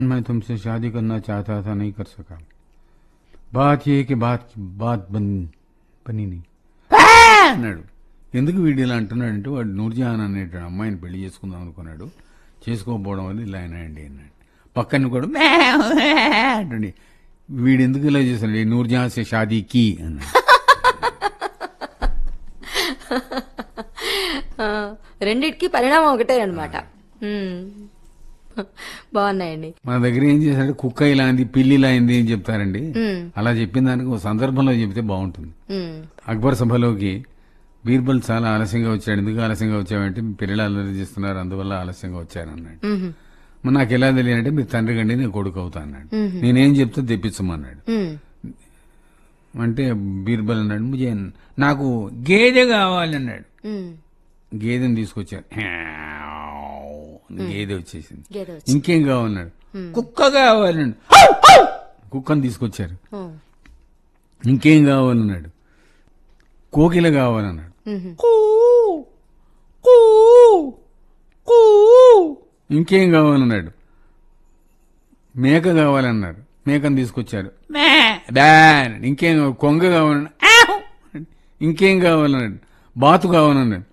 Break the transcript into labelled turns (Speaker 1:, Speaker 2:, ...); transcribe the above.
Speaker 1: मैं तुमसे शादी करना चाहता था नहीं कर सका बात ये कि बात बात बन బనీ నీ అన్నాడు ఎందుకు వీడు ఇలా అంటున్నాడంటే వాడు నూర్జహాన్ అనేటువంటి అమ్మాయిని పెళ్లి చేసుకుందాం అనుకున్నాడు చేసుకోకపోవడం వల్ల ఇలా అయినాయండి అన్నాడు పక్కన కూడా "మే, మే" అంటండి వీడు ఎందుకు ఇలా చేశాడు "ఈ నూర్జహాన్ సే షాదీకి అన్నాడు
Speaker 2: ఆ, రెండిటికి పరిణామం ఒకటే అనమాట బాగున్నాయండి
Speaker 1: మన దగ్గర ఏం చేశాడు కుక్క ఇలా అయింది పిల్లి ఇలా అయింది అని చెప్తారండి
Speaker 2: ఉమ్,
Speaker 1: అలా చెప్పిన దానికి ఒక సందర్భంలో చెప్తే బాగుంటుంది
Speaker 2: ఉమ్,
Speaker 1: అక్బర్ సభలోకి బీర్బల్ చాలా ఆలస్యంగా వచ్చాడు ఎందుకు ఆలస్యంగా వచ్చావంటే మీ పిల్లలు అల్లరి చేస్తున్నారు అందువల్ల ఆలస్యంగా వచ్చానన్నాడు
Speaker 2: ఉమ్,
Speaker 1: మరి నాకు ఎలా తెలియాలంటే మీరు తండ్రి కండి నేను కొడుకు అవుతా అన్నాడు నేనేం చెప్తే తెప్పించమన్నాడు
Speaker 2: ఉమ్,
Speaker 1: అంటే బీర్బల్ అన్నాడు "ముజే నాకు గేదె కావాలన్నాడు
Speaker 2: ఉమ్.
Speaker 1: గేదెని తీసుకొచ్చారు గేదె వచ్చేసింది
Speaker 2: గేదె వచ్చి.
Speaker 1: ఇంకేం కావాలన్నాడు కుక్క కావాలన్నాడు కుక్కను తీసుకొచ్చారు
Speaker 2: ఉమ్,
Speaker 1: ఇంకేం కావాలన్నాడు కోకిల కావాలన్నాడు
Speaker 2: ఉమ్,
Speaker 1: కూ కూ కూ ఇంకేం కావాలన్నాడు మేక కావాలన్నారు మేకను తీసుకొచ్చారు మే బ్యా అన్నాడు. ఇంకేం కావాలి? కొంగ కావాలన్నాడు ఆవ్! ఇంకేం కావాలన్నాడు బాతు కావాలన్నాడు